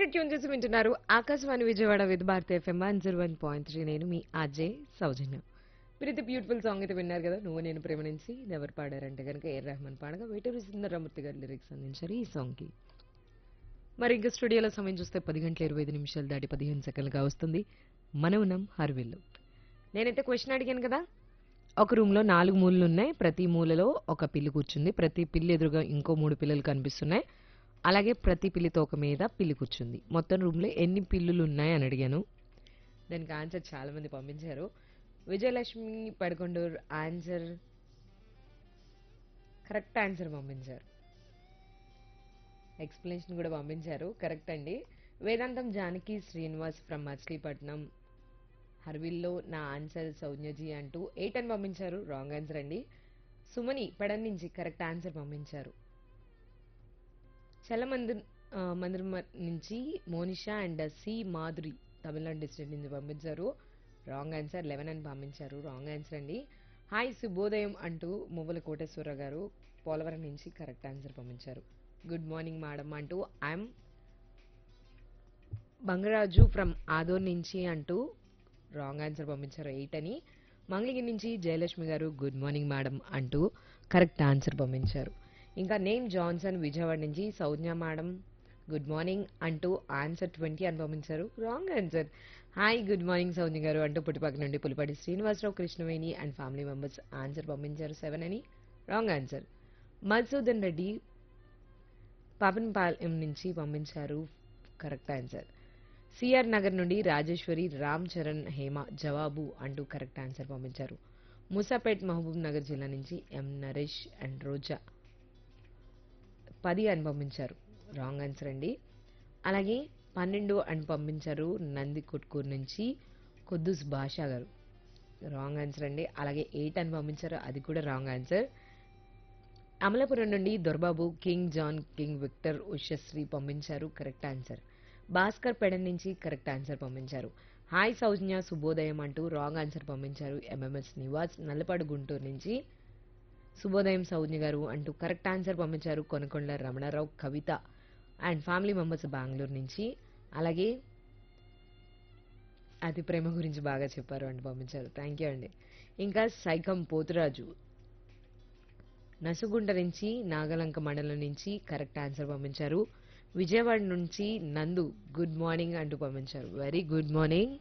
మీరు ట్యూన్ చేసి వింటున్నారు Akashvani Vijayawada Vividh Bharati FM one zero one point three నేను మీ అజయ్ సౌజన్య మీరు అయితే బ్యూటిఫుల్ సాంగ్ అయితే విన్నారు కదా నువ్వు నేను ప్రేమ నుంచి ఇది ఎవరు పాడారంటే కనుక ఏ రెహమాన్ పాడగా వేటూరి సుందరమూర్తి గారి లిరిక్స్ అందించారు ఈ సాంగ్కి మరి ఇంకా స్టూడియోలో సమయం చూస్తే పది గంటల ఇరవై ఐదు నిమిషాలు దాటి పదిహేను సెకండ్లుగా వస్తుంది మన ఉన్నాం హర్విల్లు నేనైతే క్వశ్చన్ అడిగాను కదా ఒక రూమ్లో నాలుగు మూలలు ఉన్నాయి ప్రతి మూలలో ఒక పిల్లి కూర్చుంది ప్రతి పిల్లి ఎదురుగా ఇంకో మూడు పిల్లలు కనిపిస్తున్నాయి అలాగే ప్రతి పిల్లి తోక మీద పిల్లి కూర్చుంది మొత్తం రూమ్లో ఎన్ని పిల్లులు ఉన్నాయి అని అడిగాను దానికి ఆన్సర్ చాలా మంది పంపించారు Vijayalakshmi Padakonduru answer correct answer పంపించారు ఎక్స్ప్లెనేషన్ కూడా పంపించారు కరెక్ట్ అండి వేదాంతం జానకి శ్రీనివాస్ ఫ్రమ్ మచిలీపట్నం హర్విల్లో నా ఆన్సర్ సౌజ్ఞజీ అంటూ ఎయిట్ అని పంపించారు రాంగ్ ఆన్సర్ అండి సుమని పెడన్ నుంచి కరెక్ట్ ఆన్సర్ పంపించారు చల్లమందిర్ ఆ, మందిర్ మ- నుంచి Monisha and C Madhuri Tamil Nadu district నుంచి పంపించారు రాంగ్ ఆన్సర్ లెవెన్ అని పంపించారు రాంగ్ ఆన్సర్ అండి హాయ్ శుభోదయం అంటూ మువ్వల కోటేశ్వర గారు పోలవరం నుంచి కరెక్ట్ ఆన్సర్ పంపించారు గుడ్ మార్నింగ్ మేడం అంటూ ఐఎమ్ బంగరాజు ఫ్రమ్ ఆదోర్ నుంచి అంటూ రాంగ్ ఆన్సర్ పంపించారు ఎయిట్ అని మంగళగిరి నుంచి జయలక్ష్మి గారు గుడ్ మార్నింగ్ మేడం అంటూ కరెక్ట్ ఆన్సర్ పంపించారు ఇంకా నేమ్ జాన్సన్ విజయవాడ నుంచి సౌజ్ఞ మేడం గుడ్ మార్నింగ్ అంటూ ఆన్సర్ ట్వంటీ అని పంపించారు wrong answer hi good morning Saujna గారు అంటూ పుట్టిపక్క నుండి Pulipati Srinivasarao Krishnaveni and family members answer పంపించారు సెవెన్ అని రాంగ్ ఆన్సర్ మధుసూదన్ రెడ్డి పాపన్పాలెం నుంచి పంపించారు కరెక్ట్ ఆన్సర్ సిఆర్ నగర్ నుండి రాజేశ్వరి రామ్ చరణ్ హేమ జవాబు అంటూ కరెక్ట్ ఆన్సర్ పంపించారు ముసాపేట్ మహబూబ్ నగర్ జిల్లా నుంచి ఎం నరేష్ అండ్ రోజా పది అని పంపించారు రాంగ్ ఆన్సర్ అండి అలాగే పన్నెండు అని పంపించారు నంది కొట్కూరు నుంచి కుద్దుస్ భాషా గారు రాంగ్ ఆన్సర్ అండి అలాగే ఎయిట్ అని పంపించారు అది కూడా రాంగ్ ఆన్సర్ అమలాపురం నుండి Dorbabu king John king Victor Ushasri పంపించారు కరెక్ట్ ఆన్సర్ భాస్కర్ పెడన్ నుంచి కరెక్ట్ ఆన్సర్ పంపించారు హాయ్ సౌజ్ఞ శుభోదయం అంటూ రాంగ్ ఆన్సర్ పంపించారు ఎంఎంఎస్ నివాస్ నల్లపాడు గుంటూరు నుంచి శుభోదయం సౌజ్ఞ గారు అంటూ కరెక్ట్ ఆన్సర్ పంపించారు Konakonda Ramanarao Kavitha and family members Bengaluru నుంచి అలాగే అతి ప్రేమ గురించి బాగా చెప్పారు అంటూ పంపించారు థ్యాంక్ యూ అండి ఇంకా సైకం పోతురాజు నసుగుంట నుంచి నాగలంక మండలం నుంచి కరెక్ట్ ఆన్సర్ పంపించారు విజయవాడ నుంచి నందు గుడ్ మార్నింగ్ అంటూ పంపించారు వెరీ గుడ్ మార్నింగ్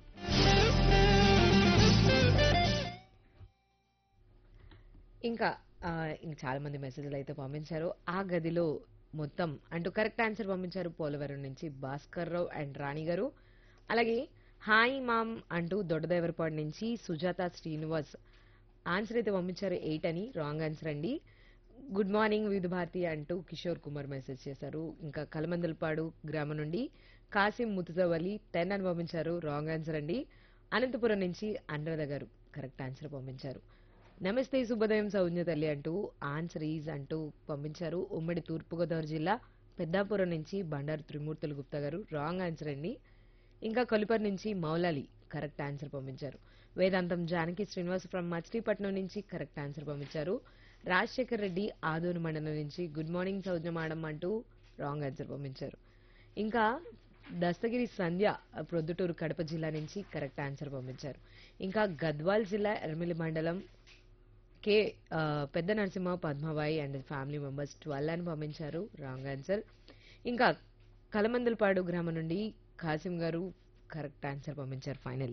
ఇంకా ఆ, ఇంక చాలా మంది మెసేజ్లు అయితే పంపించారు ఆ గదిలో మొత్తం అంటూ కరెక్ట్ ఆన్సర్ పంపించారు పోలవరం నుంచి భాస్కర్ రావు అండ్ రాణి గారు అలాగే హాయ్ మామ్ అంటూ దొడ్డదేవరపాడు నుంచి సుజాత శ్రీనివాస్ ఆన్సర్ అయితే పంపించారు ఎయిట్ అని రాంగ్ ఆన్సర్ అండి గుడ్ మార్నింగ్ వివిధ భారతి అంటూ కిషోర్ కుమార్ మెసేజ్ చేశారు ఇంకా కలమందలపాడు గ్రామం నుండి కాసిం ముతుజవలి టెన్ అని పంపించారు రాంగ్ ఆన్సర్ అండి అనంతపురం నుంచి అనురాధ గారు కరెక్ట్ ఆన్సర్ పంపించారు నమస్తే శుభోదయం సౌజ్ఞ తల్లి అంటూ ఆన్సర్ ఈజ్ అంటూ పంపించారు ఉమ్మడి తూర్పుగోదావరి జిల్లా పెద్దాపురం నుంచి బండారు త్రిమూర్తులు గుప్తా గారు రాంగ్ ఆన్సర్ అండి ఇంకా కొలిపర్ నుంచి మౌలాలి కరెక్ట్ ఆన్సర్ పంపించారు వేదాంతం జానకి శ్రీనివాస్ ఫ్రమ్ మచిలీపట్నం నుంచి కరెక్ట్ ఆన్సర్ పంపించారు రాజశేఖర్ రెడ్డి ఆదోని మండలం నుంచి గుడ్ మార్నింగ్ సౌజ్ఞ మేడం అంటూ రాంగ్ ఆన్సర్ పంపించారు ఇంకా దస్తగిరి సంధ్య ప్రొద్దుటూరు కడప జిల్లా నుంచి కరెక్ట్ ఆన్సర్ పంపించారు ఇంకా గద్వాల్ జిల్లా ఎర్మిలి మండలం కే ఆ, పెద్ద Narasimha Padmabai and family members twelve అని పంపించారు రాంగ్ ఆన్సర్ ఇంకా కలమందలపాడు గ్రామం నుండి కాసిం గారు కరెక్ట్ ఆన్సర్ పంపించారు ఫైనల్